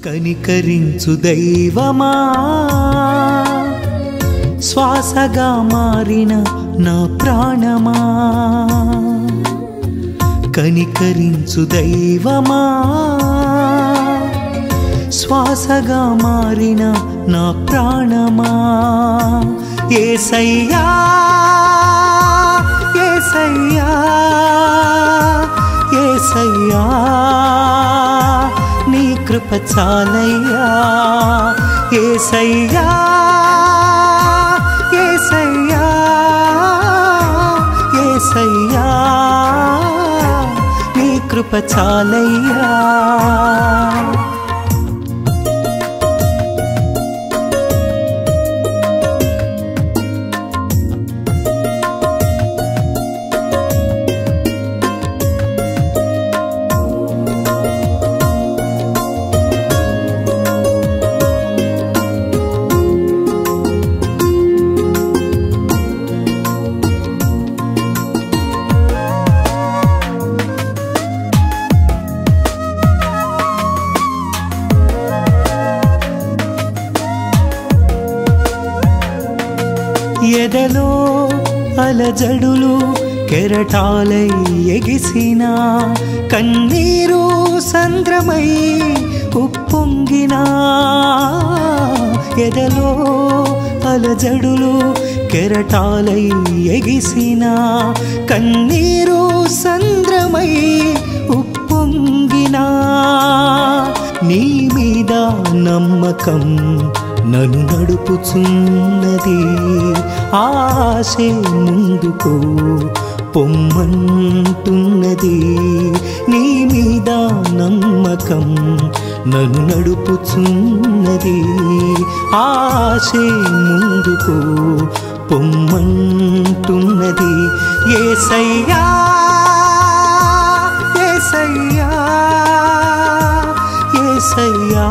కనికరించు దైవమా శ్వాసగా మారిన నా ప్రాణమా కనికరించు దైవమా శ్వాసగా మారిన నా ప్రాణమా ఏసయ్యా ఏసయ్యా ఏసయ్యా నీ కృప చాలయ్యా ఏసయ్యా ఏసయ్యా ఏసయ్యా నీ కృప చాలయ్యా ఎదలో అలజడులు కెరటాలై ఎగిసిన కన్నీరు సంద్రమై ఉప్పొంగిన ఎదలో అలజడులు కెరటాలై ఎగిసిన కన్నీరు సంద్రమై ఉప్పొంగిన నీ మీద నమ్మకం నన్ను నడుపుచున్నది ఆశే ముందుకు పొమ్మంటున్నది నీ మీద నమ్మకం నన్ను నడుపుచున్నది ఆశే ముందుకు పొమ్మంటున్నది ఏసయ్యా ఏసయ్యా ఏసయ్యా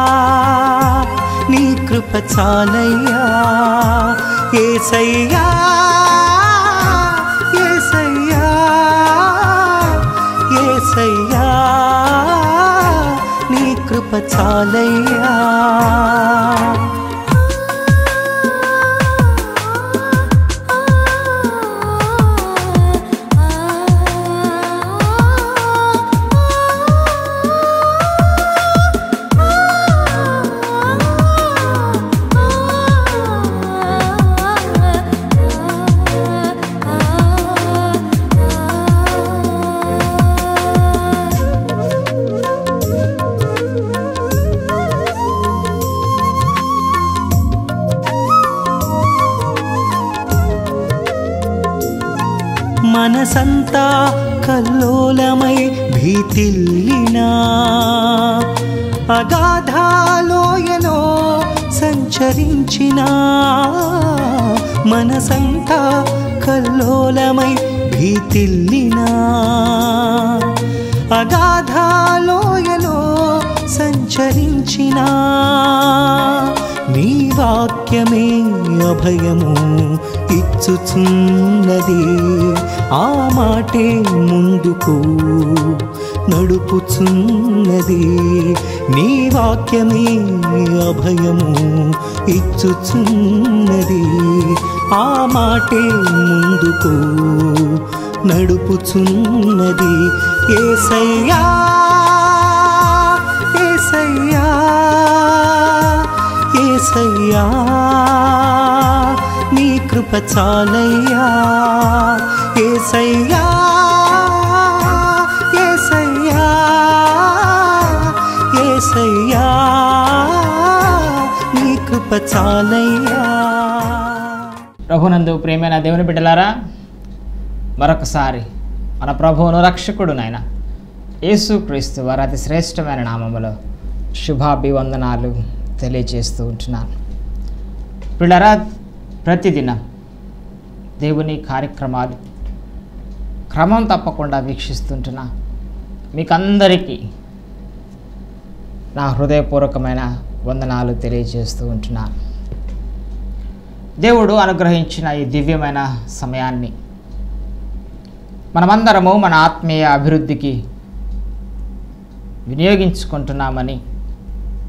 నీ కృప చాలయ్యా ఏసయ్యా ఏసయ్యా ఏసయ్యా నీ కృప చాలయ్యా మనసంతా కల్లోలమై భీతిల్లినా అగాధాలోయలో సంచరించిన మనసంతా కల్లోలమై భీతిల్లినా అగాధాలోయలో సంచరించిన నీ వాక్యమే అభయము ఇచ్చుచున్నది ఆ మాటే ముందుకు నడుపుచున్నది నీ వాక్యమే అభయము ఇచ్చుచున్నది ఆ మాటే ముందుకు నడుపుచున్నది ఏసయ్యా ఏసయ్యా ఏసయ్యా నీ కృప చాలయ్యా ఏసయ్యా ఏసయ్యా ఏసయ్యా నీ కృప చాలయ్యా ప్రభునందు ప్రేమైన దేవుని బిడ్డలారా మరొకసారి మన ప్రభువును రక్షకుడు నాయన యేసుక్రీస్తు వారి అతి శ్రేష్టమైన నామములో శుభాభివందనాలు తెలియజేస్తూ ఉంటున్నాను పిల్లరా ప్రతిదినం దేవుని కార్యక్రమాలు క్రమం తప్పకుండా వీక్షిస్తుంటున్నా మీకందరికీ నా హృదయపూర్వకమైన వందనాలు తెలియజేస్తూ ఉంటున్నాను దేవుడు అనుగ్రహించిన ఈ దివ్యమైన సమయాన్ని మనమందరము మన ఆత్మీయ అభివృద్ధికి వినియోగించుకుంటున్నామని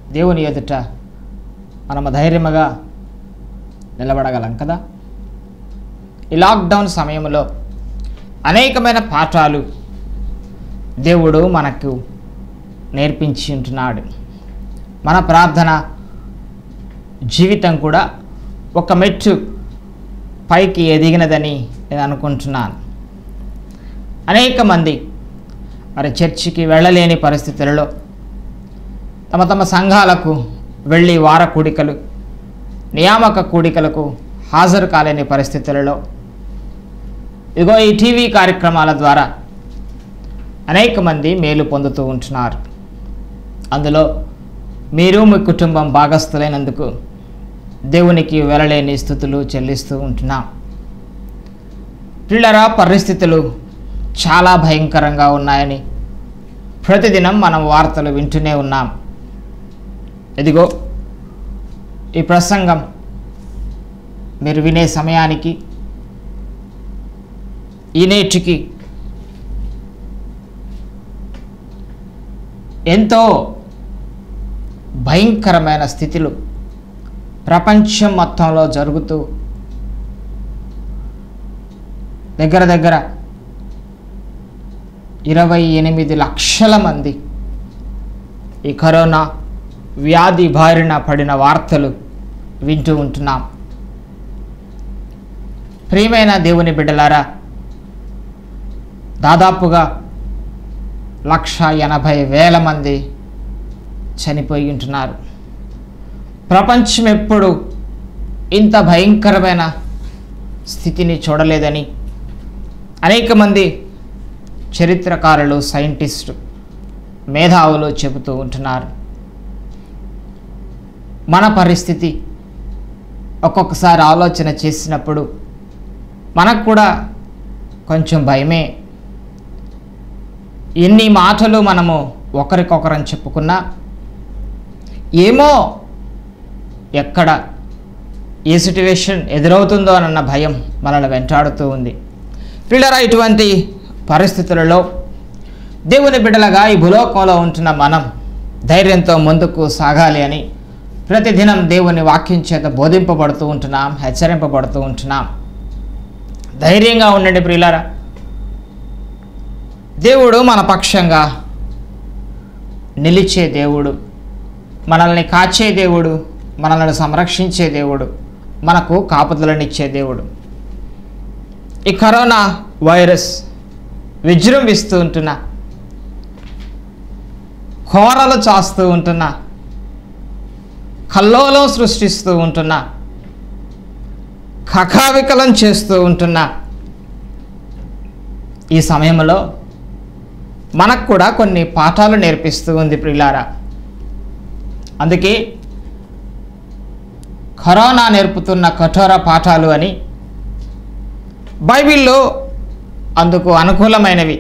దేవుని ఎదుట మనము ధైర్యముగా నిలబడగలం కదా ఈ లాక్డౌన్ సమయంలో అనేకమైన పాఠాలు దేవుడు మనకు నేర్పించి ఉంటున్నాడు మన ప్రార్థన జీవితం కూడా ఒక మెట్టు పైకి ఎదిగినదని నేను అనుకుంటున్నాను అనేక మంది మరి చర్చికి వెళ్ళలేని పరిస్థితులలో తమ తమ సంఘాలకు వెళ్ళి వార కూడికలు నియామక కూడికలకు హాజరు కాలేని పరిస్థితులలో ఇదిగో ఈ టీవీ కార్యక్రమాల ద్వారా అనేక మంది మేలు పొందుతూ ఉంటున్నారు అందులో మీరు మీ కుటుంబం భాగస్థులైనందుకు దేవునికి వెళ్ళలేని స్థుతులు చెల్లిస్తూ ఉంటున్నాం పిల్లరా పరిస్థితులు చాలా భయంకరంగా ఉన్నాయని ప్రతిదినం మనం వార్తలు వింటూనే ఉన్నాం ఇదిగో ఈ ప్రసంగం మీరు వినే సమయానికి ఈ నేటికి ఎంతో భయంకరమైన స్థితిలో ప్రపంచం మొత్తంలో జరుగుతూ దగ్గర దగ్గర ఇరవై ఎనిమిది లక్షల మంది ఈ కరోనా వ్యాధి బారిన పడిన వార్తలు వింటూ ఉంటున్నాం ప్రియమైన దేవుని బిడ్డలారా దాదాపుగా లక్ష ఎనభై వేల మంది చనిపోయి ఉంటున్నారు ప్రపంచం ఎప్పుడు ఇంత భయంకరమైన స్థితిని చూడలేదని అనేక మంది చరిత్రకారులు సైంటిస్టు మేధావులు చెబుతూ ఉంటున్నారు మన పరిస్థితి ఒక్కొక్కసారి ఆలోచన చేసినప్పుడు మనకు కూడా కొంచెం భయమే ఎన్ని మాటలు మనము ఒకరికొకరం చెప్పుకున్నా ఏమో ఎక్కడ ఏ సిట్యువేషన్ ఎదురవుతుందో అన్న భయం మనల్ని వెంటాడుతూ ఉంది పిల్లరా ఇటువంటి పరిస్థితులలో దేవుని బిడ్డలుగా ఈ భూలోకంలో ఉంటున్న మనం ధైర్యంతో ముందుకు సాగాలి అని ప్రతిదినం దేవుని వాక్యం చేత బోధింపబడుతూ ఉంటున్నాం హెచ్చరింపబడుతూ ఉంటున్నాం ధైర్యంగా ఉండండి ప్రియులారా దేవుడు మన పక్షంగా నిలిచే దేవుడు మనల్ని కాచే దేవుడు మనల్ని సంరక్షించే దేవుడు మనకు కాపుదలనిచ్చే దేవుడు ఈ కరోనా వైరస్ విజృంభిస్తూ ఉంటున్న కోరలు చాస్తూ ఉంటున్న కల్లోలం సృష్టిస్తూ ఉంటున్న కకావికలం చేస్తూ ఉంటున్న ఈ సమయంలో మనకు కూడా కొన్ని పాఠాలు నేర్పిస్తూ ఉంది ప్రిలారా అందుకే కరోనా నేర్పుతున్న కఠోర పాఠాలు అని బైబిల్లో అందుకు అనుకూలమైనవి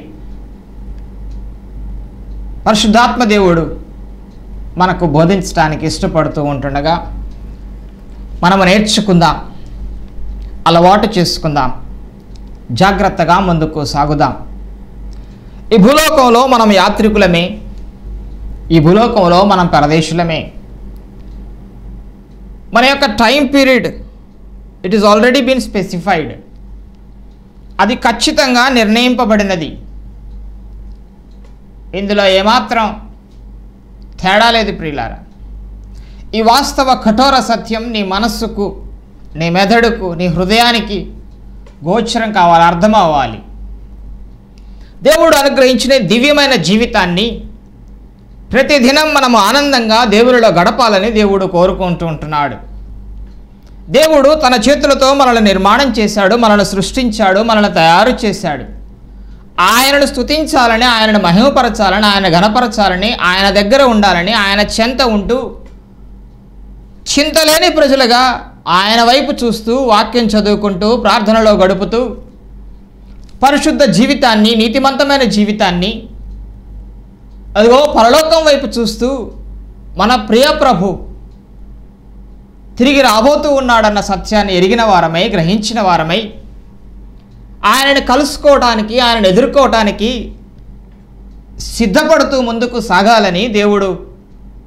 పరిశుద్ధాత్మ దేవుడు మనకు బోధించడానికి ఇష్టపడుతూ ఉంటుండగా మనము నేర్చుకుందాం అలవాటు చేసుకుందాం జాగ్రత్తగా ముందుకు సాగుదాం ఈ భూలోకంలో మనం యాత్రికులమే ఈ భూలోకంలో మనం పరదేశులమే మన యొక్క time period it is already been specified అది ఖచ్చితంగా నిర్ణయింపబడినది ఇందులో ఏమాత్రం తేడా లేదు ప్రియులారా ఈ వాస్తవ కఠోర సత్యం నీ మనస్సుకు నీ మెదడుకు నీ హృదయానికి గోచరం కావాలి అర్థం అవ్వాలి దేవుడు అనుగ్రహించిన దివ్యమైన జీవితాన్ని ప్రతిదినం మనము ఆనందంగా దేవునిలో గడపాలని దేవుడు కోరుకుంటూ ఉంటున్నాడు దేవుడు తన చేతులతో మనల్ని నిర్మాణం చేశాడు మనల్ని సృష్టించాడు మనల్ని తయారు చేశాడు ఆయనను స్తుతించాలని ఆయనను మహిమపరచాలని ఆయన ఘనపరచాలని ఆయన దగ్గర ఉండాలని ఆయన చెంత ఉంటూ చింతలేని ప్రజలుగా ఆయన వైపు చూస్తూ వాక్యం చదువుకుంటూ ప్రార్థనలో గడుపుతూ పరిశుద్ధ జీవితాన్ని నీతిమంతమైన జీవితాన్ని అదిగో పరలోకం వైపు చూస్తూ మన ప్రియ ప్రభు తిరిగి రాబోతూ ఉన్నాడన్న సత్యాన్ని ఎరిగిన వారమై గ్రహించిన వారమై ఆయనని కలుసుకోవటానికి ఆయనను ఎదుర్కోవటానికి సిద్ధపడుతూ ముందుకు సాగాలని దేవుడు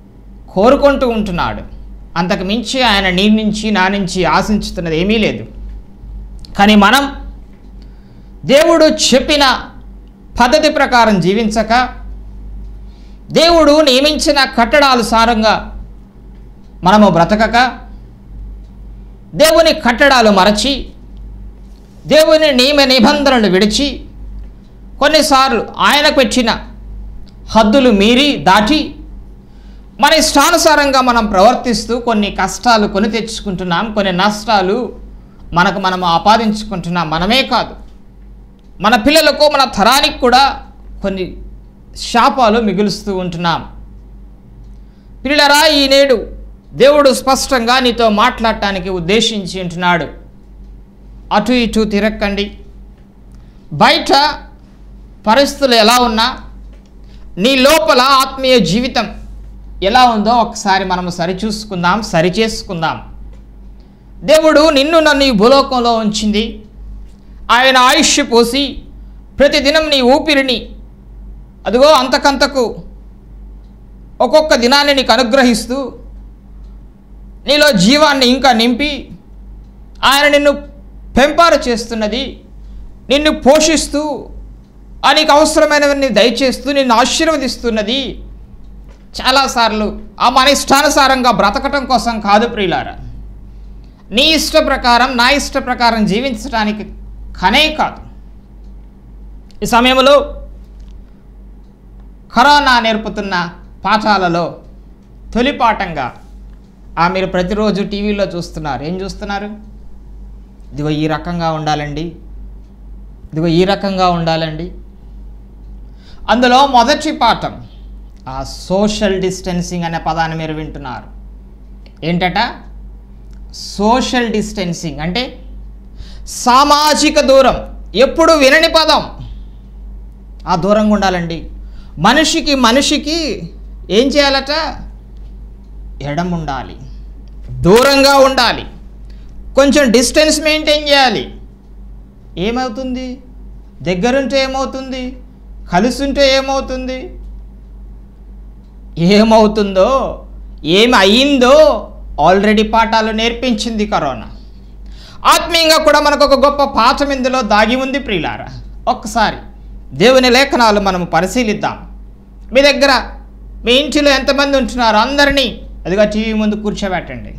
కోరుకుంటూ ఉంటున్నాడు అంతకు మించి ఆయన నీ నుంచి నా నుంచి ఆశించుతున్నది ఏమీ లేదు కానీ మనం దేవుడు చెప్పిన పద్ధతి ప్రకారం జీవించక దేవుడు నియమించిన కట్టడాలు సారంగా మనము బ్రతకక దేవుని కట్టడాలు మరచి దేవుని నియమ నిబంధనలు విడిచి కొన్నిసార్లు ఆయన పెట్టిన హద్దులు మీరి దాటి మన ఇష్టానుసారంగా మనం ప్రవర్తిస్తూ కొన్ని కష్టాలు కొని తెచ్చుకుంటున్నాం కొన్ని నష్టాలు మనకు మనం ఆపాదించుకుంటున్నాం మనమే కాదు మన పిల్లలకు మన తరానికి కూడా కొన్ని శాపాలు మిగులుస్తూ ఉంటున్నాం పిల్లరా ఈ నేడు దేవుడు స్పష్టంగా నీతో మాట్లాడటానికి ఉద్దేశించి ఉంటున్నాడు అటు ఇటు తిరక్కండి బయట పరిస్థితులు ఎలా ఉన్నా నీ లోపల ఆత్మీయ జీవితం ఎలా ఉందో ఒకసారి మనం సరిచూసుకుందాం సరిచేసుకుందాం దేవుడు నిన్ను నన్ను ఈ భూలోకంలో ఉంచింది ఆయన ఆయుష్ పోసి ప్రతిదినం నీ ఊపిరిని అదిగో అంతకంతకు ఒక్కొక్క దినాన్ని నీకు అనుగ్రహిస్తూ నీలో జీవాన్ని ఇంకా నింపి ఆయన నిన్ను పెంపారు చేస్తున్నది నిన్ను పోషిస్తూ ఆ నీకు అవసరమైనవన్నీ దయచేస్తూ నిన్ను ఆశీర్వదిస్తున్నది చాలాసార్లు ఆ మన ఇష్టానుసారంగా బ్రతకటం కోసం కాదు ప్రియులారా నీ ఇష్ట ప్రకారం నా ఇష్ట ప్రకారం జీవించడానికి కనే కాదు ఈ సమయంలో కరోనా నేర్పుతున్న పాఠాలలో తొలి పాఠంగా ఆ మీరు ప్రతిరోజు టీవీలో చూస్తున్నారు ఏం చూస్తున్నారు ఇదిగో ఈ రకంగా ఉండాలండి ఇదిగో ఈ రకంగా ఉండాలండి అందులో మొదటి పాఠం ఆ సోషల్ డిస్టెన్సింగ్ అనే పదాన్ని మీరు వింటున్నారు ఏంటట సోషల్ డిస్టెన్సింగ్ అంటే సామాజిక దూరం ఎప్పుడు వినని పదం ఆ దూరంగా ఉండాలండి మనిషికి మనిషికి ఏం చేయాలట ఎడం ఉండాలి దూరంగా ఉండాలి కొంచెం డిస్టెన్స్ మెయింటైన్ చేయాలి ఏమవుతుంది దగ్గరుంటే ఏమవుతుంది కలిసుంటే ఏమవుతుంది ఏమవుతుందో ఏమి అయ్యిందో ఆల్రెడీ పాఠాలు నేర్పించింది కరోనా ఆత్మీయంగా కూడా మనకు ఒక గొప్ప పాఠం ఇందులో దాగి ఉంది ప్రియులారా ఒక్కసారి దేవుని లేఖనాలు మనం పరిశీలిద్దాం మీ దగ్గర మీ ఇంటిలో ఎంతమంది ఉంటున్నారు అందరినీ అదిగా టీవీ ముందు కూర్చోబెట్టండి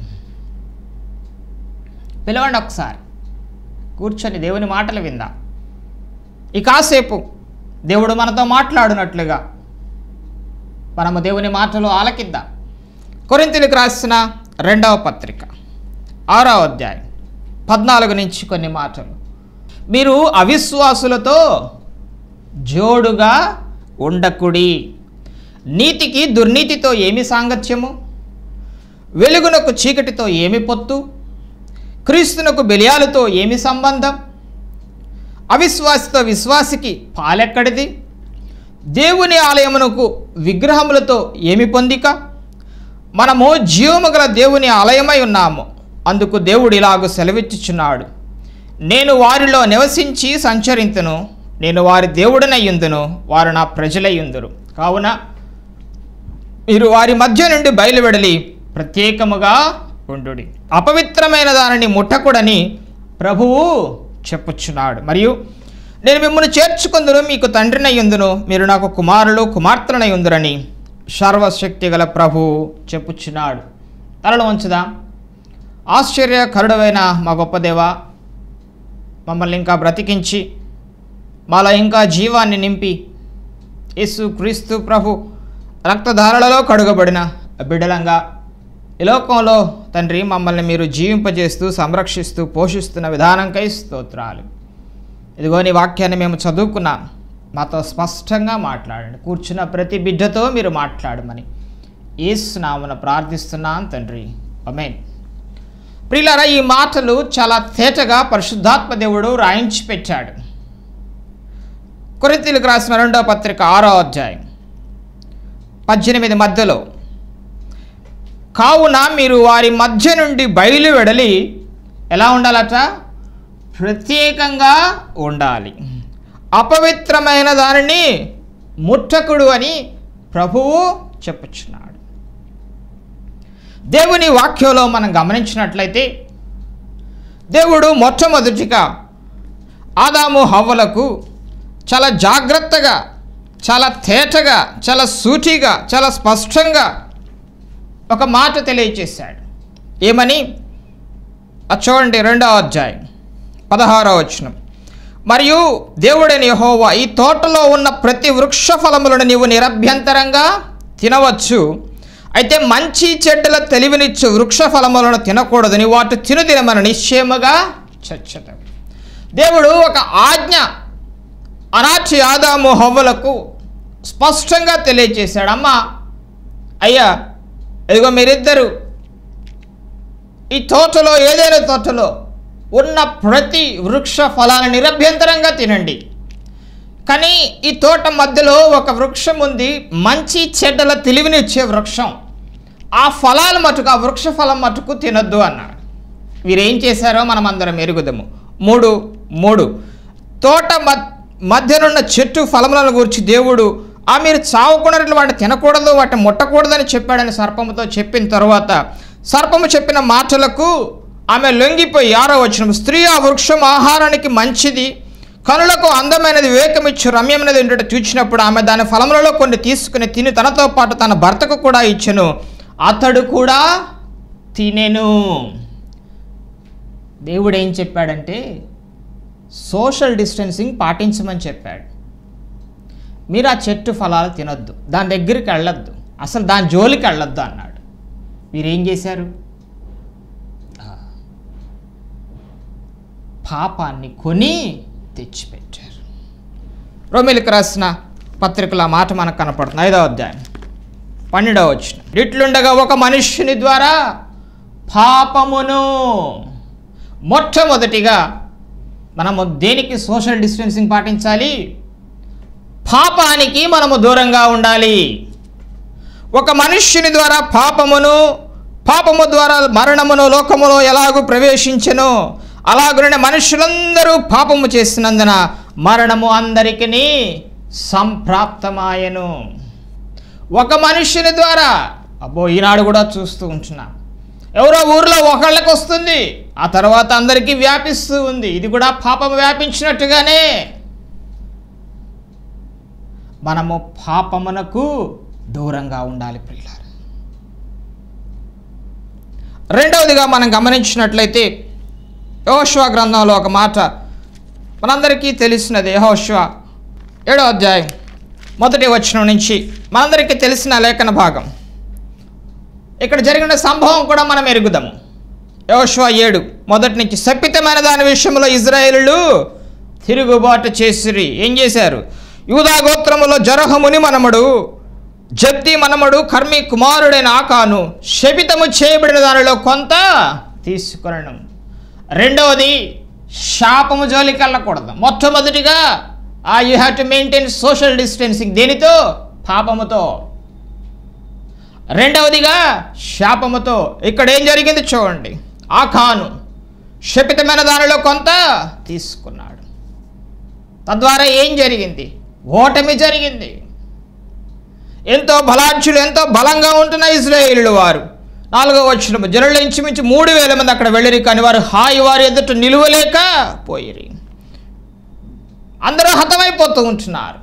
పిలవండి ఒకసారి కూర్చొని దేవుని మాటలు విందాం ఈ కాసేపు దేవుడు మనతో మాట్లాడినట్లుగా మనము దేవుని మాటలు ఆలకిద్దాం కొరింతలకు రాసిన రెండవ పత్రిక ఆరో అధ్యాయం పద్నాలుగు నుంచి కొన్ని మాటలు మీరు అవిశ్వాసులతో జోడుగా ఉండకుడి నీతికి దుర్నీతితో ఏమి సాంగత్యము వెలుగునకు చీకటితో ఏమి పొత్తు క్రీస్తునకు బెలియాలతో ఏమి సంబంధం అవిశ్వాసితో విశ్వాసికి పాలెక్కడిది దేవుని ఆలయమునకు విగ్రహములతో ఏమి పొందిక మనము జీవము గల దేవుని ఆలయమై ఉన్నాము అందుకు దేవుడు ఇలాగ సెలవిచ్చుచున్నాడు నేను వారిలో నివసించి సంచరింతును నేను వారి దేవుడనయ్యుందును వారు నా ప్రజలయ్యుందురు కావున మీరు వారి మధ్య నుండి బయలువెడలి ప్రత్యేకముగా ఉండు అపవిత్రమైన దానిని ముట్టకుడని ప్రభువు చెప్పుచున్నాడు మరియు నేను మిమ్మల్ని చేర్చుకుందును మీకు తండ్రినయ్యుందును మీరు నాకు కుమారులు కుమార్తెనయ్యుందురని సర్వశక్తి గల ప్రభువు చెప్పుచున్నాడు తలలో ఉంచుదా ఆశ్చర్యకరుడమైన మా గొప్ప దేవ మమ్మల్ని ఇంకా బ్రతికించి మాలో ఇంకా జీవాన్ని నింపి యేసు క్రీస్తు ప్రభు రక్తధారలలో కడుగబడిన బిడ్డలంగా ఈ లోకంలో తండ్రి మమ్మల్ని మీరు జీవింపజేస్తూ సంరక్షిస్తూ పోషిస్తున్న విధానంకై స్తోత్రాలు ఇదిగో నీ వాక్యాన్ని మేము చదువుకున్నాం మాతో స్పష్టంగా మాట్లాడండి కూర్చున్న ప్రతి బిడ్డతో మీరు మాట్లాడమని ఏసునామన ప్రార్థిస్తున్నాను తండ్రి అమేన్ ప్రియులారా ఈ మాటలు చాలా తేటగా పరిశుద్ధాత్మ దేవుడు రాయించి పెట్టాడు కొరింతీలకు రాసిన రెండో పత్రిక ఆరో అధ్యాయం పద్దెనిమిది మధ్యలో కావున మీరు వారి మధ్య నుండి బయలు వెడలి ఎలా ఉండాలట ప్రత్యేకంగా ఉండాలి అపవిత్రమైన దానిని ముట్టకుడు అని ప్రభువు చెప్పుచున్నాడు దేవుని వాక్యంలో మనం గమనించినట్లయితే దేవుడు మొట్టమొదటిగా ఆదాము హవ్వలకు చాలా జాగ్రత్తగా చాలా తేటగా చాలా సూటిగా చాలా స్పష్టంగా ఒక మాట తెలియచేశాడు ఏమని అది చూడండి రెండవ అధ్యాయం పదహారవ వచనం మరియు దేవుడైన యెహోవా ఈ తోటలో ఉన్న ప్రతి వృక్ష ఫలములను నీవు నిరభ్యంతరంగా తినవచ్చు అయితే మంచి చెడ్డల తెలివినిచ్చు వృక్ష ఫలములను తినకూడదని వాటి తినుదినమని నిశ్చయముగా చచ్చటం దేవుడు ఒక ఆజ్ఞ అనాచి ఆదాము హవ్వలకు స్పష్టంగా తెలియచేశాడు అమ్మా అయ్యా ఇదిగో మీరిద్దరు ఈ తోటలో ఏదైనా తోటలో ఉన్న ప్రతి వృక్ష ఫలాన్ని నిరభ్యంతరంగా తినండి కానీ ఈ తోట మధ్యలో ఒక వృక్షం ఉంది మంచి చెడ్డల తెలివినిచ్చే వృక్షం ఆ ఫలాలు మటుకు ఆ వృక్ష ఫలం మటుకు తినొద్దు అన్నాడు వీరేం చేశారో మనం అందరం ఎరుగుదము మూడు మూడు తోట మద్ మధ్యనున్న చెట్టు ఫలములను గురించి దేవుడు ఆ మీరు చావకుండా వాటిని తినకూడదు వాటిని ముట్టకూడదని చెప్పాడని సర్పముతో చెప్పిన తర్వాత సర్పము చెప్పిన మాటలకు ఆమె లొంగిపోయి ఆరో వచ్చిన స్త్రీ ఆ వృక్షం ఆహారానికి మంచిది కనులకు అందమైనది వివేకమిచ్చు రమ్యమైనది ఏంటంటే చూచినప్పుడు ఆమె దాని ఫలములలో కొన్ని తీసుకుని తిని తనతో పాటు తన భర్తకు కూడా ఇచ్చెను అతడు కూడా తినెను దేవుడు ఏం చెప్పాడంటే సోషల్ డిస్టెన్సింగ్ పాటించమని చెప్పాడు మీరు ఆ చెట్టు ఫలాలు తినొద్దు దాని దగ్గరికి వెళ్ళొద్దు అసలు దాని జోలికి వెళ్ళొద్దు అన్నాడు మీరేం చేశారు ఆ, పాపాన్ని కొని తెచ్చిపెట్టారు రోమిలికి రాసిన పత్రికల మాట మనకు కనపడుతుంది ఐదవ అధ్యాయం పన్నెండవ వచ్చిన ఇట్లుండగా ఒక మనుష్యుని ద్వారా పాపమును మొట్టమొదటిగా మనము దేనికి సోషల్ డిస్టెన్సింగ్ పాటించాలి పాపానికి మనము దూరంగా ఉండాలి ఒక మనుష్యుని ద్వారా పాపమును పాపము ద్వారా మరణమును లోకములో ఎలాగూ ప్రవేశించెను అలాగునే మనుషులందరూ పాపము చేసినందున మరణము అందరికీ సంప్రాప్తమాయను ఒక మనుష్యుని ద్వారా అబ్బో ఈనాడు కూడా చూస్తూ ఉంటున్నాం ఎవరో ఊర్లో ఒకళ్ళకి వస్తుంది ఆ తర్వాత అందరికీ వ్యాపిస్తూ ఉంది ఇది కూడా పాపం వ్యాపించినట్టుగానే మనము పాపమునకు దూరంగా ఉండాలి పిల్లలు రెండవదిగా మనం గమనించినట్లయితే యహోశ్వ గ్రంథంలో ఒక మాట మనందరికీ తెలిసినది యహోశ్వ ఏడో అధ్యాయం మొదటి వచనం నుంచి మనందరికీ తెలిసిన లేఖన భాగం ఇక్కడ జరిగిన సంభవం కూడా మనం ఎరుగుదాము యోశ్వ ఏడు మొదటి నుంచి శపితమైన దాని విషయంలో ఇజ్రాయేలులు తిరుగుబాటు చేసిరి ఏం చేశారు యూదా గోత్రములో జరహముని మనమడు జబ్ది మనమడు కర్మి కుమారుడైన ఆకాను శపితము చేయబడిన దానిలో కొంత తీసుకొనడం రెండవది శాపము జోలికి వెళ్ళకూడదు మొట్టమొదటిగా ఆ you have to maintain social distancing దేనితో పాపముతో రెండవదిగా శాపముతో ఇక్కడ ఏం జరిగింది చూడండి ఆఖాను శపితమైన దానిలో కొంత తీసుకున్నాడు తద్వారా ఏం జరిగింది ఓటమి జరిగింది ఎంతో బలాఢ్యులు ఎంతో బలంగా ఉంటున్న ఇజ్రాయేలు వారు నాలుగో వచ్చిన జనుల ఇంచుమించు మూడు వేల మంది అక్కడ వెళ్ళిరి కానీ వారు హాయి వారి ఎదుట నిలువలేక పోయిరి అందరూ హతమైపోతూ ఉంటున్నారు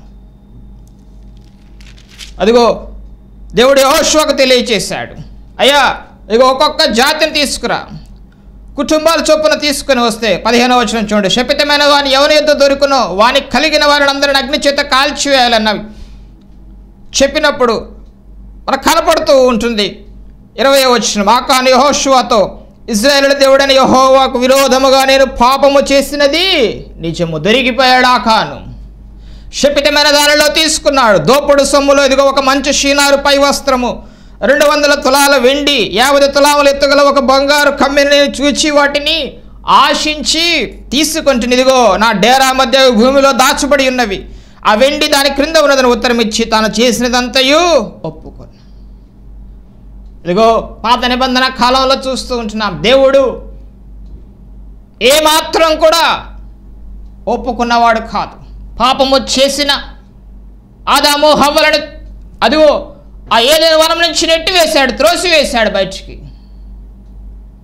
అదిగో దేవుడు యెహోషువకు తెలియచేశాడు అయ్యా ఇక ఒక్కొక్క జాతిని తీసుకురా కుటుంబాల చొప్పున తీసుకుని వస్తే పదిహేనవ వచనం చూడండి శపితమైన వాని ఎవరి యొద్ద దొరుకునో వానికి కలిగిన వారిని అందరిని అగ్ని చేత కాల్చివేయాలన్నవి చెప్పినప్పుడు మనకు కనపడుతూ ఉంటుంది ఇరవై వచ్చిన మాకాను యహోషువాతో ఇజ్రాయేల్ దేవుడని యహోవాకు విరోధముగా నేను పాపము చేసినది నిజము దొరికిపోయాడు ఆకాను శపితమైన దానిలో తీసుకున్నాడు దోపుడు సొమ్ములో ఇదిగో ఒక మంచి షీనారు పై వస్త్రము రెండు వందల తులాల వెండి యాభై తులాములు ఎత్తుగల ఒక బంగారు కమ్మిని నేను చూచి వాటిని ఆశించి తీసుకుంటుని ఇదిగో నా డేరా మధ్య భూమిలో దాచబడి ఉన్నవి ఆ వెండి దాని క్రింద ఉన్నదని ఉత్తరం ఇచ్చి తాను చేసినదంతయు ఒప్పుకొని ఇదిగో పాత నిబంధన కాలంలో చూస్తూ ఉంటున్నాం దేవుడు ఏమాత్రం కూడా ఒప్పుకున్నవాడు కాదు పాపము చేసిన ఆదాము హవ్వలను అదిగో ఆ ఏదైనా వనం నుంచి నెట్టి వేశాడు త్రోసి వేశాడు బయటికి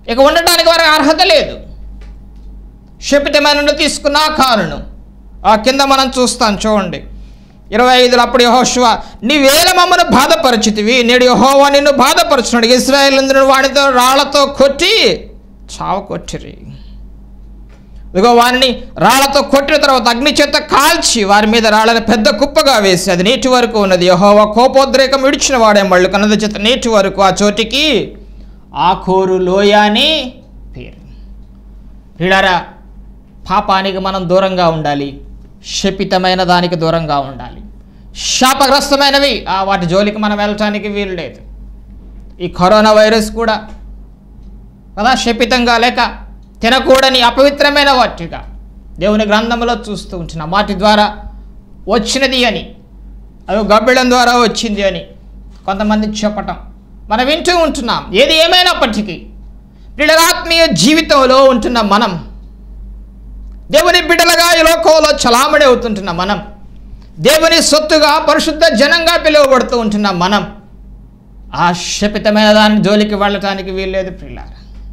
ఇక ఉండటానికి వారికి అర్హత లేదు శపితమైన తీసుకున్న కారును ఆ కింద మనం చూస్తాం చూడండి ఇరవై ఐదులో అప్పుడు యహోశివ నీవేల మమ్మను బాధపరచితివి నేడు యహోవా నిన్ను బాధపరచున్నాడు ఇస్రాయేల్ వాడితో రాళ్లతో కొట్టి చావ కొట్టిరి ఇదిగో వారిని రాళ్లతో కొట్టిన తర్వాత అగ్ని చేత కాల్చి వారి మీద రాళ్ళని పెద్ద కుప్పగా వేసి అది నేటి వరకు ఉన్నది యహోవా కోపోద్రేకం విడిచిన వాడే మళ్ళు కన్నద చేత నేటి వరకు ఆ చోటికి ఆకోరు లోయ అని పేరు వీడారా పాపానికి మనం దూరంగా ఉండాలి శపితమైన దానికి దూరంగా ఉండాలి శాపగ్రస్తమైనవి ఆ వాటి జోలికి మనం వెళ్ళటానికి వీలు లేదు ఈ కరోనా వైరస్ కూడా కదా శపితంగా లేక తినకూడని అపవిత్రమైన వాటిగా దేవుని గ్రంథంలో చూస్తూ ఉంటున్నాం వాటి ద్వారా వచ్చినది అని అవి గబ్బిళం ద్వారా వచ్చింది అని కొంతమంది చెప్పటం మనం వింటూ ఉంటున్నాం ఏది ఏమైనప్పటికీ బిడ్డలాత్మీయ జీవితంలో ఉంటున్న మనం దేవుని బిడ్డలుగా ఈ లోకంలో చలామణి అవుతుంటున్న మనం దేవుని సొత్తుగా పరిశుద్ధ జనంగా పిలువబడుతూ ఉంటున్న మనం ఆ శపితమైన దాని జోలికి వెళ్ళటానికి వీల్లేదు ప్రిల్లారా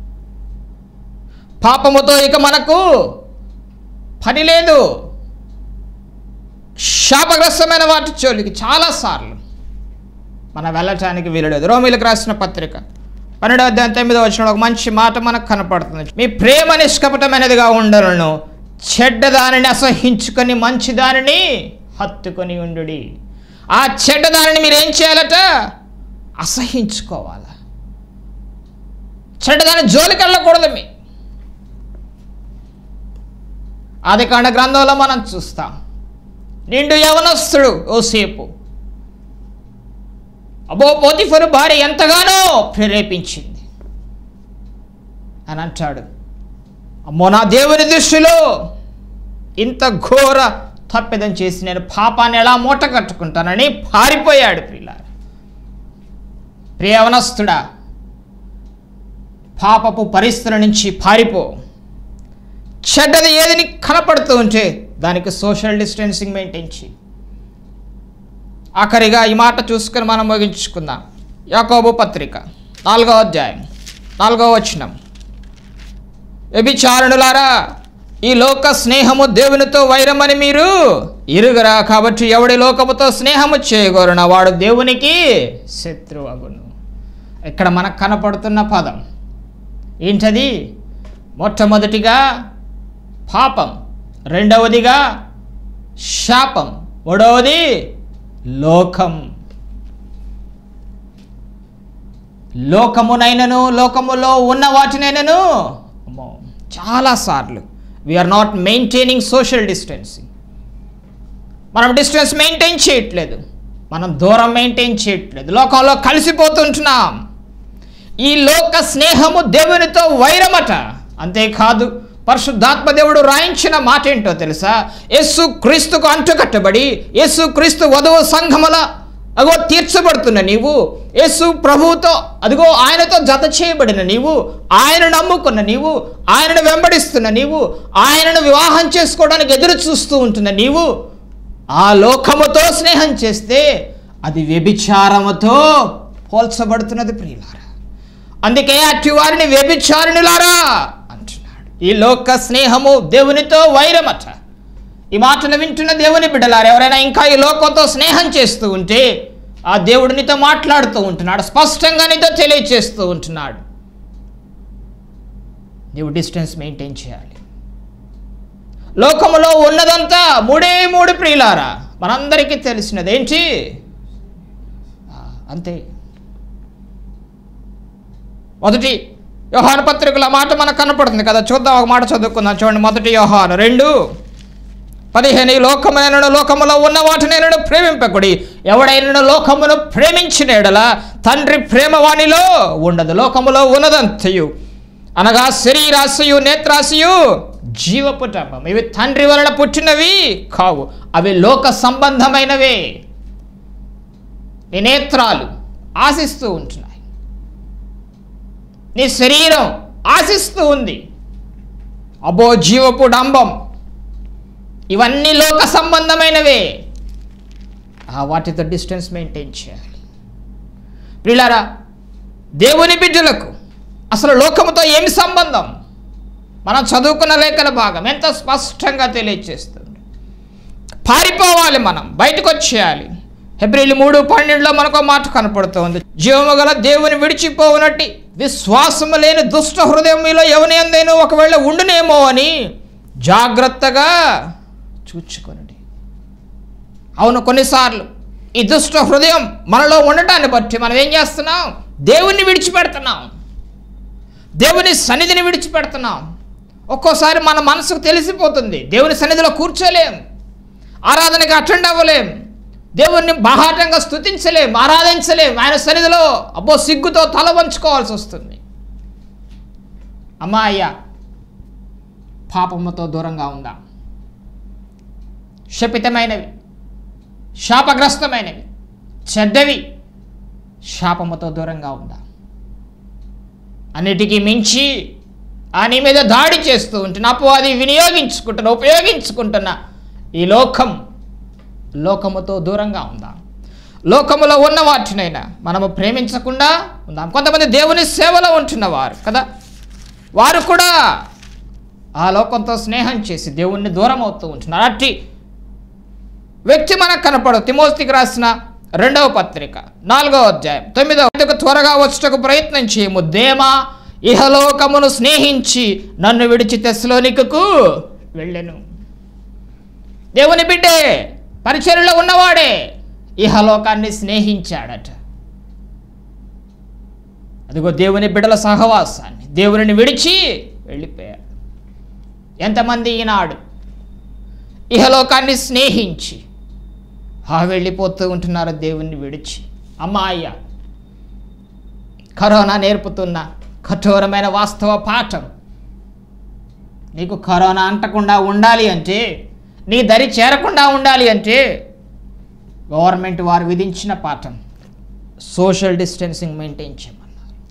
పాపముతో ఇక మనకు పని లేదు శాపగ్రస్తమైన వాటి జోలికి చాలాసార్లు మనం వెళ్ళటానికి వీలులేదు రోమిలకు రాసిన పత్రిక పన్నెండవ అధ్యాయం తొమ్మిదో వచ్చిన ఒక మంచి మాట మనకు కనపడుతుంది మీ ప్రేమ నిష్కపటమైనదిగా ఉండలను చెడ్డ దానిని అసహించుకొని మంచి దానిని హత్తుకొని ఉండు ఆ చెడ్డ దానిని మీరు ఏం చేయాలట అసహించుకోవాలా చెడ్డదాని జోలికి వెళ్ళకూడదు మీ ఆది కాండ గ్రంథంలో మనం చూస్తాం నిండు యవనస్తుడు ఓసేపు అబో పోతిఫరు భార్య ఎంతగానో ప్రేరేపించింది అని అంటాడు అమ్మో నా దేవుని దృష్టిలో ఇంత ఘోర తప్పిదం చేసి నేను పాపాన్ని ఎలా మూట కట్టుకుంటానని పారిపోయాడు ప్రియులారా ప్రియవనస్తుడా పాపపు పరిస్థితుల నుంచి పారిపో చెడ్డది ఏదని కనపడుతూ ఉంటే దానికి సోషల్ డిస్టెన్సింగ్ మెయింటైన్ చేయి ఆఖరిగా ఈ మాట చూసుకొని మనం ముగించుకుందాం యాకోబు పత్రిక నాలుగో అధ్యాయం నాలుగో వచనం వ్యభిచారణులారా ఈ లోక స్నేహము దేవునితో వైరమని మీరు ఇరుగరా కాబట్టి ఎవడి లోకముతో స్నేహము చేయగోరున వాడు దేవునికి శత్రువు అగును ఇక్కడ మనకు కనపడుతున్న పదం ఏంటది మొట్టమొదటిగా పాపం రెండవదిగా శాపం మూడవది లోకం లోకమునైనను లోకములో ఉన్న వాటినైనను అమ్మో చాలాసార్లు we're not maintaining social distancing మనం డిస్టెన్స్ మెయింటైన్ చేయట్లేదు మనం దూరం మెయింటైన్ చేయట్లేదు లోకంలో కలిసిపోతుంటున్నాం ఈ లోక స్నేహము దేవునితో వైరమట అంతేకాదు పరిశుద్ధాత్మ దేవుడు రాయించిన మాట ఏంటో తెలుసా యేసు క్రీస్తుకు అంటుకట్టబడి యేసు క్రీస్తు వధువు సంఘముల అగో తీర్చబడుతున్న నీవు యేసు ప్రభువుతో అదిగో ఆయనతో జత చేయబడిన నీవు ఆయనను నమ్ముకున్న నీవు ఆయనను వెంబడిస్తున్న నీవు ఆయనను వివాహం చేసుకోవడానికి ఎదురు చూస్తూ ఉంటున్న నీవు ఆ లోకముతో స్నేహం చేస్తే అది వ్యభిచారముతో పోల్చబడుతున్నది ప్రియులారా అందుకే అట్టి వారిని వ్యభిచారిణులారా అంటున్నాడు ఈ లోక స్నేహము దేవునితో వైరమట ఈ మాటను వింటున్న దేవుని బిడ్డలారు ఎవరైనా ఇంకా ఈ లోకంతో స్నేహం చేస్తూ ఉంటే ఆ దేవుడు నీతో మాట్లాడుతూ ఉంటున్నాడు స్పష్టంగా నీతో తెలియచేస్తూ ఉంటున్నాడు నీవు డిస్టెన్స్ మెయింటైన్ చేయాలి లోకములో ఉన్నదంతా మూడే మూడు ప్రియులారా మనందరికీ తెలిసినది ఏంటి ఆ, అంతే మొదటి యోహాను పత్రికల మాట మనకు కనపడుతుంది కదా చూద్దాం ఒక మాట చదువుకుందాం చూడండి మొదటి యోహాను రెండు పదిహేను ఈ లోకమైన లోకములో ఉన్న వాటినైనా ప్రేమింపకుడి ఎవడైనా లోకమును ప్రేమించిన ఎడల తండ్రి ప్రేమ వాణిలో ఉండదు లోకములో ఉన్నదంతయు అనగా శరీరాశయు నేత్రాశయు జీవపుటంబం ఇవి తండ్రి వలన పుట్టినవి కావు అవి లోక సంబంధమైనవే నీ నేత్రాలు ఆశిస్తూ ఉంటున్నాయి నీ శరీరం ఆశిస్తూ ఉంది అబో జీవపు డంబం ఇవన్నీ లోక సంబంధమైనవే ఆ వాటితో డిస్టెన్స్ మెయింటైన్ చేయాలి ప్రియులారా దేవుని బిడ్డలకు అసలు లోకముతో ఏమి సంబంధం మనం చదువుకున్న లేఖల భాగం ఎంత స్పష్టంగా తెలియజేస్తుంది పారిపోవాలి మనం బయటకు వచ్చేయాలి హెబ్రిల్ మూడు పన్నెండులో మనకు ఒక మాట కనపడుతోంది జీవము గల దేవుని విడిచిపోవునట్టి విశ్వాసము లేని దుష్ట హృదయం మీలో ఎవని అందైనా ఒకవేళ ఉండునేమో అని జాగ్రత్తగా చూచుకొనండి అవును కొన్నిసార్లు ఈ దుష్ట హృదయం మనలో ఉండటాన్ని బట్టి మనం ఏం చేస్తున్నాం దేవుణ్ణి విడిచిపెడుతున్నాం దేవుని సన్నిధిని విడిచిపెడుతున్నాం ఒక్కోసారి మన మనసుకు తెలిసిపోతుంది దేవుని సన్నిధిలో కూర్చోలేం ఆరాధనకి అటెండ్ అవ్వలేం దేవుణ్ణి బాహాటంగా స్తుతించలేం ఆరాధించలేం ఆయన సన్నిధిలో అబ్బో సిగ్గుతో తల వంచుకోవాల్సి వస్తుంది అమ్మా అయ్యా పాపముతో దూరంగా ఉందా శపితమైనవి శాపగ్రస్తమైనవి చెడ్డవి శాపముతో దూరంగా ఉందా అన్నిటికీ మించి ఆ నీ మీద దాడి చేస్తూ ఉంటున్న అపవాది వినియోగించుకుంటున్న ఉపయోగించుకుంటున్న ఈ లోకం లోకముతో దూరంగా ఉందా లోకములో ఉన్న వాటినైనా మనము ప్రేమించకుండా ఉందాం కొంతమంది దేవుని సేవలో ఉంటున్నవారు కదా వారు కూడా ఆ లోకంతో స్నేహం చేసి దేవుణ్ణి దూరం అవుతూ ఉంటున్నారు అట్టి వ్యక్తి మనకు కనపడు తిమోతికి రాసిన రెండవ పత్రిక నాలుగవ అధ్యాయం తొమ్మిదవ అందుకు త్వరగా వచ్చటకు ప్రయత్నం చేయము దేమా ఇహలోకమును స్నేహించి నన్ను విడిచి తెస్సలోనికకు వెళ్ళెను దేవుని బిడ్డే పరిచర్యలో ఉన్నవాడే ఇహలోకాన్ని స్నేహించాడట అదిగో దేవుని బిడ్డల సహవాసాన్ని దేవుని విడిచి వెళ్ళిపోయాడు ఎంతమంది ఈనాడు ఇహలోకాన్ని స్నేహించి ఆ వెళ్ళిపోతూ ఉంటున్నారు దేవుణ్ణి విడిచి అమ్మాయ్య కరోనా నేర్పుతున్న కఠోరమైన వాస్తవ పాఠం నీకు కరోనా అంటకుండా ఉండాలి అంటే నీ దరి చేరకుండా ఉండాలి అంటే గవర్నమెంట్ వారు విధించిన పాఠం సోషల్ డిస్టెన్సింగ్ మెయింటైన్ చేయమన్నారు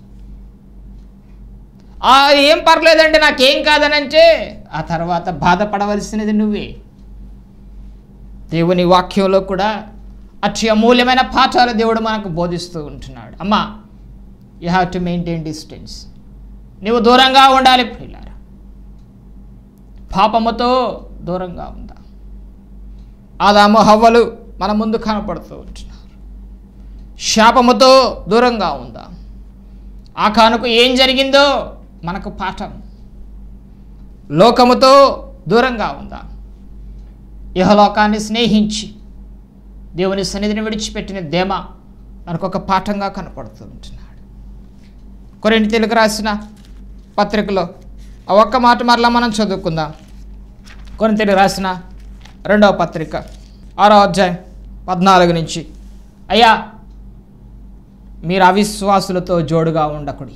ఆ ఏం పర్లేదండి నాకేం కాదనంటే ఆ తర్వాత బాధపడవలసినది నువ్వే దేవుని వాక్యంలో కూడా అతి అమూల్యమైన పాఠాలు దేవుడు మనకు బోధిస్తూ ఉంటున్నాడు అమ్మా you have to maintain distance నువ్వు దూరంగా ఉండాలి ప్రియులారా పాపముతో దూరంగా ఉందా ఆదాము హవ్వలు మన ముందు కనపడుతూ ఉంటున్నారు శాపముతో దూరంగా ఉందా ఆ కానుక ఏం జరిగిందో మనకు పాఠం లోకముతో దూరంగా ఉందా ఇహలోకాన్ని స్నేహించి దేవుని సన్నిధిని విడిచిపెట్టిన దేమ మనకు ఒక పాఠంగా కనపడుతూ ఉంటున్నాడు కొరింటి తెలుగు రాసిన పత్రికలో ఆ ఒక్క మాట మరలా మనం చదువుకుందాం కొన్ని తెలుగు రాసిన రెండవ పత్రిక ఆరో అధ్యాయం పద్నాలుగు నుంచి అయ్యా మీరు అవిశ్వాసులతో జోడుగా ఉండకుడి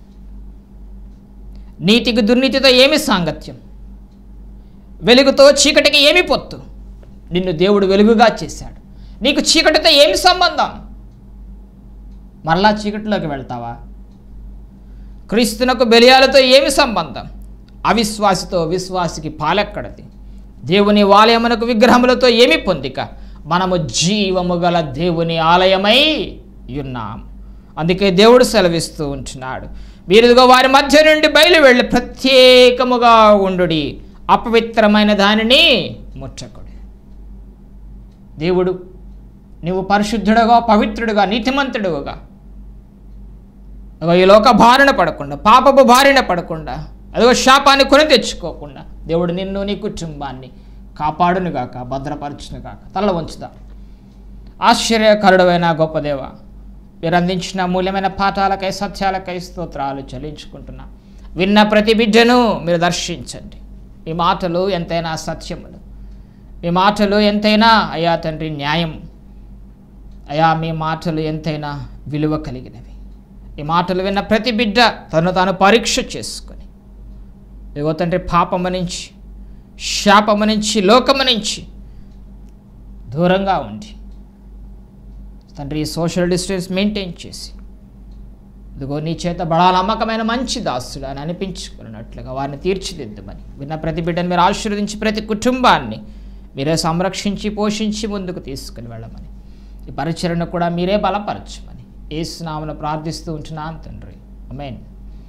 నీతికి దుర్నీతితో ఏమి సాంగత్యం వెలుగుతో చీకటికి ఏమి పొత్తు నిన్ను దేవుడు వెలుగుగా చేశాడు నీకు చీకటితో ఏమి సంబంధం మరలా చీకటిలోకి వెళ్తావా క్రీస్తునకు బెలియాలతో ఏమి సంబంధం అవిశ్వాసితో విశ్వాసికి పాలెక్కడది దేవుని ఆలయమునకు విగ్రహములతో ఏమి పొందిక మనము జీవము గల దేవుని ఆలయమై ఉన్నాం అందుకే దేవుడు సెలవిస్తూ ఉంటున్నాడు వీరిదిగో వారి మధ్య నుండి బయలు వెళ్ళి ప్రత్యేకముగా ఉండుడి అపవిత్రమైన దానిని ముట్టకుడి దేవుడు నువ్వు పరిశుద్ధుడుగా పవిత్రుడుగా నీతిమంతుడుగా అగో ఈ లోక బారిన పడకుండా పాపపు బారిన పడకుండా అదిగో శాపాన్ని కొని తెచ్చుకోకుండా దేవుడు నిన్ను నీ కుటుంబాన్ని కాపాడునుగాక భద్రపరచునుగాక తల వంచుదా ఆశ్చర్యకరుడమైన గొప్ప దేవ మీరు అందించిన మూల్యమైన పాఠాలకై సత్యాలకై స్తోత్రాలు చెల్లించుకుంటున్నా విన్న ప్రతి బిడ్డను మీరు దర్శించండి మీ మాటలు ఎంతైనా సత్యములు మీ మాటలు ఎంతైనా అయా తండ్రి న్యాయం అయా మీ మాటలు ఎంతైనా విలువ కలిగినవి ఈ మాటలు విన్న ప్రతి బిడ్డ తను తాను పరీక్ష చేసుకొని ఇదిగో తండ్రి పాపము నుంచి శాపము నుంచి లోకము నుంచి దూరంగా ఉండి తండ్రి ఈ సోషల్ డిస్టెన్స్ మెయింటైన్ చేసి ఇదిగో నీ చేత బడా నమ్మకమైన మంచి దాసుడు అని అనిపించుకున్నట్లుగా వారిని తీర్చిదిద్దుమని విన్న ప్రతి బిడ్డను మీరు ఆశీర్వదించి ప్రతి కుటుంబాన్ని మీరే సంరక్షించి పోషించి ముందుకు తీసుకుని వెళ్ళమని ఈ పరిచరణ కూడా మీరే బలపరచమని ఏసునామను ప్రార్థిస్తూ ఉంటున్నాను తండ్రి అమేన్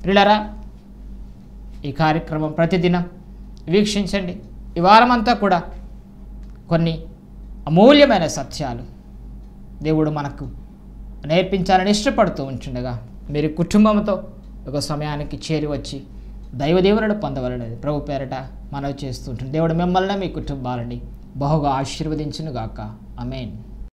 ప్రిలరా ఈ కార్యక్రమం ప్రతిదినం వీక్షించండి ఈ వారమంతా కూడా కొన్ని అమూల్యమైన సత్యాలు దేవుడు మనకు నేర్పించాలని ఇష్టపడుతూ ఉంటుండగా మీరు కుటుంబంతో ఒక సమయానికి చేరి వచ్చి దైవదేవులను పొందవలనేది ప్రభు పేరట మనవి చేస్తుంటుంది దేవుడు మిమ్మల్ని మీ కుటుంబాలని బహుగా ఆశీర్వదించునుగాక అమేన్